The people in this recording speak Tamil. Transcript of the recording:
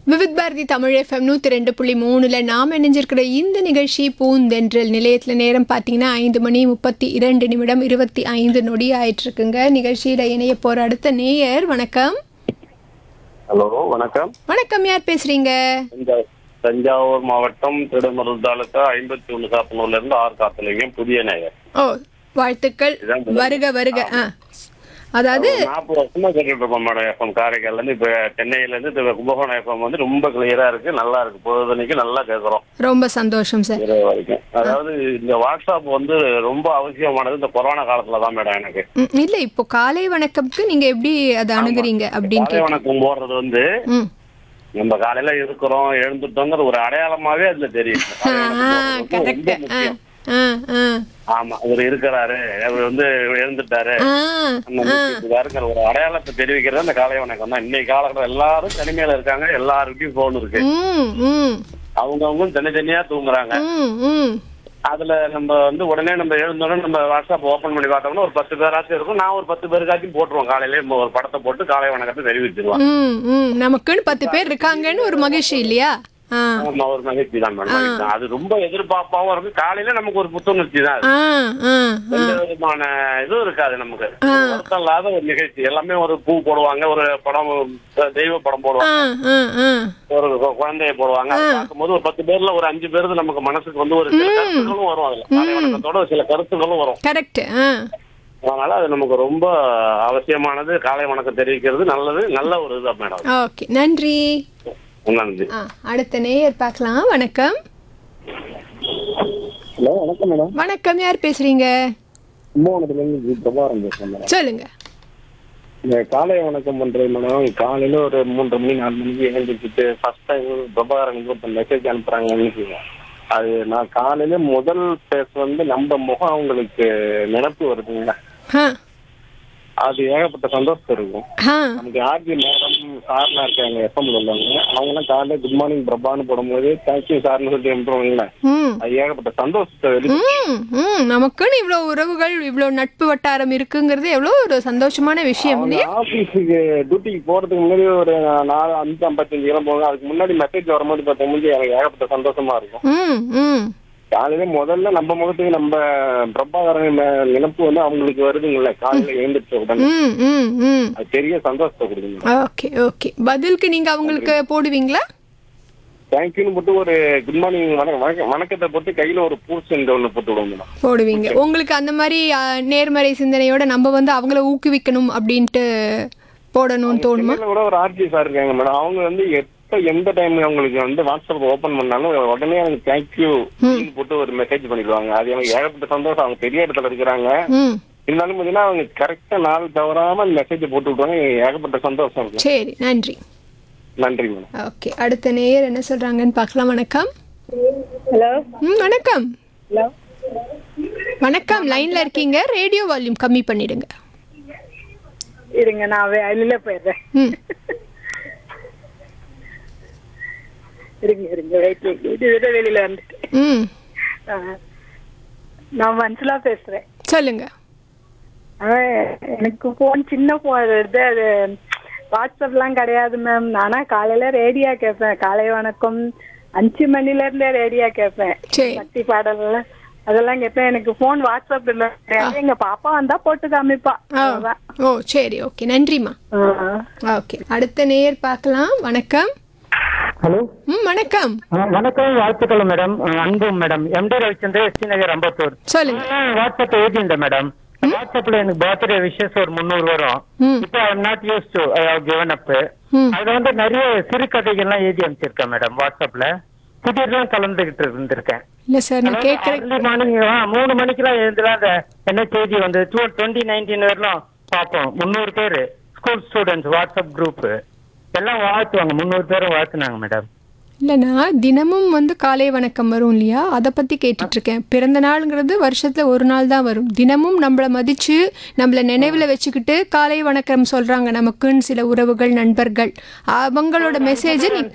விவித் பாரதி தமிழ் எஃப்எம் நூற்றி ரெண்டு புள்ளி மூணில் நாம் இணைஞ்சிருக்கிற இந்த நிகழ்ச்சி பூந்தென்றல் நிலையத்தில் நேரம் பார்த்தீங்கன்னா ஐந்து மணி முப்பத்தி இரண்டு நிமிடம் இருபத்தி ஐந்து நொடி ஆயிட்டிருக்குங்க நிகழ்ச்சியில் இணைய போகிற அடுத்த நேயர் வணக்கம் ஹலோ வணக்கம் வணக்கம் யார் பேசுகிறீங்க தஞ்சா- தஞ்சாவூர் மாவட்டம் திருடமருள் தாலுக்கா ஐம்பத்தி ஒண்ணு காப்பனூர்ல இருந்து ஆர் காத்தலிங்கம் புதிய நேயர் ஓ வாழ்த்துக்கள் வருக வருக ஆ அதாவது நாற்பது வருஷமா கேட்டுட்டு இருக்கோம் மேடம் எஃப்எம் காரைக்கால்ல இருந்து இப்ப சென்னையில இருந்து இப்ப கும்பகோணம் எஃப்எம் வந்து ரொம்ப கிளியரா இருக்கு நல்லா இருக்கு பொழுதுனைக்கு நல்லா கேட்கறோம் ரொம்ப சந்தோஷம் சார் இரவு வரைக்கும் அதாவது இந்த வாட்ஸ்அப் வந்து ரொம்ப அவசியமானது இந்த கொரோனா காலத்துல தான் மேடம் எனக்கு ம், இல்ல இப்போ காலை வணக்கம்க்கு நீங்க எப்படி அதை அணுகுறீங்க அப்படின்னு காலை கேட்டேன் வணக்கம் போடுறது வந்து ம் நம்ம காலையில இருக்கிறோம் எழுந்துட்டோங்கிற ஒரு அடையாளமாவே அதுல தெரியும் காலை வணக்கம் போடுறது வந்து கரெக்ட் ரொம்ப முக்கியம். ஆ ஆ ஆமா இவர் இருக்கிறாரு அவர் வந்து எழுந்துட்டாரு ஆ இருக்காருங்கிற ஒரு அடையாளத்தை தெரிவிக்கிறது அந்த காலை வணக்கம் தான் இன்னைக்கு காலகட்டம் எல்லாரும் தனிமையில இருக்காங்க எல்லாருக்கும் போன் இருக்கு ம் ம் அவங்கவுங்க தனித்தனியா தூங்குறாங்க ம் ம் அதுல நம்ம வந்து உடனே நம்ம எழுந்தோடனே நம்ம வாட்ஸ்அப் ஓபன் பண்ணி பார்த்தோம்னா ஒரு பத்து பேராச்சும் இருக்கும் நான் ஒரு பத்து பேருக்காச்சும் போட்டுருவோம் காலையில ஒரு படத்தை போட்டு காலை வணக்கத்தை தெரிவிச்சிருவோம் ம் ம் நமக்குன்னு பத்து பேர் இருக்காங்கன்னு ஒரு மகிழ்ச்சி இல்லையா ஆ ஆமா ஒரு மகிழ்ச்சி தான் மேடம் மகிழ்ச்சி தான். அது ரொம்ப எதிர்பார்ப்பாவும் இருக்கு காலையில நமக்கு ஒரு புத்துணர்ச்சி தான் அது. ஆ ஆ எந்த விதமான இதுவும் இருக்காது நமக்கு வருத்தம் இல்லாத ஒரு நிகழ்ச்சி எல்லாமே ஒரு பூ போடுவாங்க ஒரு படம் தெய்வ படம் போடுவாங்க ஆ ஆ ஆ ஒரு கு- குழந்தைய போடுவாங்க அதை பார்க்கும்போது ஒரு பத்து பேர்ல ஒரு அஞ்சு பேருக்கு நமக்கு மனசுக்கு வந்து ஒரு சில கருத்துக்களும் வரும் அதுல காலை வணக்கத்தோட ஒரு சில கருத்துக்களும் வரும் கரெக்ட் ஆ அதனால அது நமக்கு ரொம்ப அவசியமானது காலை வணக்கம் தெரிவிக்கிறது நல்லது நல்ல ஒரு இதுதான் மேடம் ஓகே நன்றி நன்றி ஆ அடுத்த நேயர் பார்க்கலாம் வணக்கம் ஹலோ வணக்கம் மேடம் வணக்கம் யார் பேசுறீங்க கும்பகோணத்துல இருந்து பிரபாரம் பேசுறேன் மேடம் சொல்லுங்க இந்த காலை வணக்கம் பண்றது மேடம் காலையில ஒரு மூன்றரை மணி நாலு மணிக்கு எழுந்திரிச்சிட்டு ஃபர்ஸ்ட் டைம் பிரபாகரன் ஒருத்தர் மெசேஜ் அனுப்புறாங்கன்னு வச்சுக்கோங்க. அது நான் காலையில முதல் பேச வந்து நம்ம முகம் அவங்களுக்கு நினப்பு வருதுங்களா ஆ அது ஏகப்பட்ட சந்தோஷம் இருக்கும் ஆ நமக்கு ஆர்ஜி மேடம் சார்லாம் இருக்காங்க எஃப்எம்ல உள்ளவங்க அவங்கலாம் காலையில குட் மார்னிங் பிரபான்னு போடும்போது தேங்க்யூ சார்னு சொல்லி அனுப்புவாங்களேன் ம் அது ஏகப்பட்ட சந்தோஷத்தை வெளி ம் ம் நமக்குன்னு இவ்வளோ உறவுகள் இவ்வளோ நட்பு வட்டாரம் இருக்குங்கிறது எவ்வளோ ஒரு சந்தோஷமான விஷயம் இல்லையா ஆபீஸுக்கு டியூட்டிக்கு போறதுக்கு முன்னாடி ஒரு நாலு அஞ்சு ஐம்பத்தஞ்சு கிலோ போகும் அதுக்கு முன்னாடி மெசேஜ் வரும்போது பார்த்தோம்னா எனக்கு ஏகப்பட்ட சந்தோஷமா இருக்கும் ம் ம் காலையில முதல்ல நம்ம முகத்துக்கு நம்ம பிரபாகரன் மே- நினைப்பு வந்து அவங்களுக்கு வருதுங்கல்ல காலையில எழுந்திரிச்ச உடனே ம் ம் ம் அது பெரிய சந்தோஷத்தை கொடுக்குங்க ஓகே ஓகே பதிலுக்கு நீங்க அவங்களுக்கு போடுவீங்களா தேங்க்யூன்னு போட்டு ஒரு குட் மார்னிங் வணக்கம் வணக்கத்தை போட்டு கையில ஒரு பூசெண்ட் ஒண்ணு போட்டு விடுவோம் மேடம் போடுவீங்க உங்களுக்கு அந்த மாதிரி ஆ, நேர்மறை சிந்தனையோட நம்ம வந்து அவங்கள ஊக்குவிக்கணும் அப்படின்ட்டு போடணும்னு தோணுமா சென்னையில கூட ஒரு ஆர்டி சார் இருக்காங்க மேடம் அவங்க வந்து எப்ப எந்த டைம் அவங்களுக்கு வந்து வாட்ஸ்அப் ஓபன் பண்ணாலும் உடனே எனக்கு தேங்க்யூ போட்டு ஒரு மெசேஜ் பண்ணிடுவாங்க அது எனக்கு ஏகப்பட்ட சந்தோஷம் அவங்க பெரிய இடத்துல இருக்கிறாங்க ம் இருந்தாலும் பாத்தீங்கன்னா அவங்க கரெக்டா நாள் தவறாம மெசேஜ் போட்டு விட்டுருவாங்க எனக்கு ஏகப்பட்ட சந்தோஷம் இருக்கும் சரி நன்றி நன்றி மேடம் ஓகே அடுத்த நேயர் என்ன சொல்றாங்கன்னு பார்க்கலாம் வணக்கம் ஹலோ ம் வணக்கம் ஹலோ வணக்கம் லைன்ல இருக்கீங்க ரேடியோ வால்யூம் கம்மி பண்ணிடுங்க இருங்க நான் வெளியில போயிடுறேன் ம் இருங்க இருங்க வெயிட் இது விட வெளியில வந்துட்டேன் ம் ஆ. நான் மன்சுலா பேசுறேன் சொல்லுங்க ஆ, எனக்கு போன் சின்ன போன் இது அது வாட்ஸ்அப்லாம் கிடையாது மேம் நானா காலையில ரேடியா கேட்பேன் காலை வணக்கம் அஞ்சு மணில இருந்தே ரேடியா கேட்பேன் சரி பக்தி பாடல்லாம் அதெல்லாம் கேட்பேன் எனக்கு போன் வாட்ஸ்அப் இல்ல கிடையாது. எங்க பாப்பா வந்தா போட்டு காமிப்பா ஆ அவ்வளவுதான். ஓ சரி ஓகே நன்றிம்மா ஆ. ஓகே அடுத்த நேயர் பார்க்கலாம் வணக்கம் ஹலோ ம் வணக்கம் ஆ, வணக்கம் வாழ்த்துக்கள் மேடம் ஆ, அன்பு madam MD Ravichandra SD Nagar Ambattur சொல்லுங்க ஆ, வாட்ஸ்அப் எழுதியிருந்தேன் மேடம் வாட்ஸ்அப்ல எனக்கு பர்த்டே விஷஸ் ஒரு முந்நூறு வரும் ம் இப்போ I am not used to I have given up ம் அதுல வந்து நிறைய சிறுகதைகள்லாம் எழுதி அமைச்சிருக்கேன் மேடம் வாட்ஸ்அப்ல புதிர்லாம் கலந்துகிட்டு இருந்திருக்கேன் இல்ல சார் நான் கேட்குறேன் early morning, ஆ, மூணு மணிக்கெல்லாம் எழுந்துலாம் அந்த என்ன செய்தி வந்து டுவெண்ட்டி நைன்டீன் வரலாம் பார்ப்போம் முந்நூறு பேர் ஸ்கூல் ஸ்டூடெண்ட்ஸ் வாட்ஸ்அப் குரூப் எல்லாம் வாழ்த்துவாங்க முந்நூறு பேரும் வாழ்த்துனாங்க மேடம் இல்லைண்ணா தினமும் வந்து காலை வணக்கம் வரும் இல்லையா அதை பற்றி கேட்டுட்ருக்கேன் பிறந்த நாளுங்கிறது வருஷத்தில் ஒரு நாள் தான் வரும் தினமும் நம்மளை மதித்து நம்மளை நினைவில் வச்சுக்கிட்டு காலை வணக்கம் சொல்கிறாங்க நமக்குன்னு சில உறவுகள் நண்பர்கள் அவங்களோட மெசேஜை நீ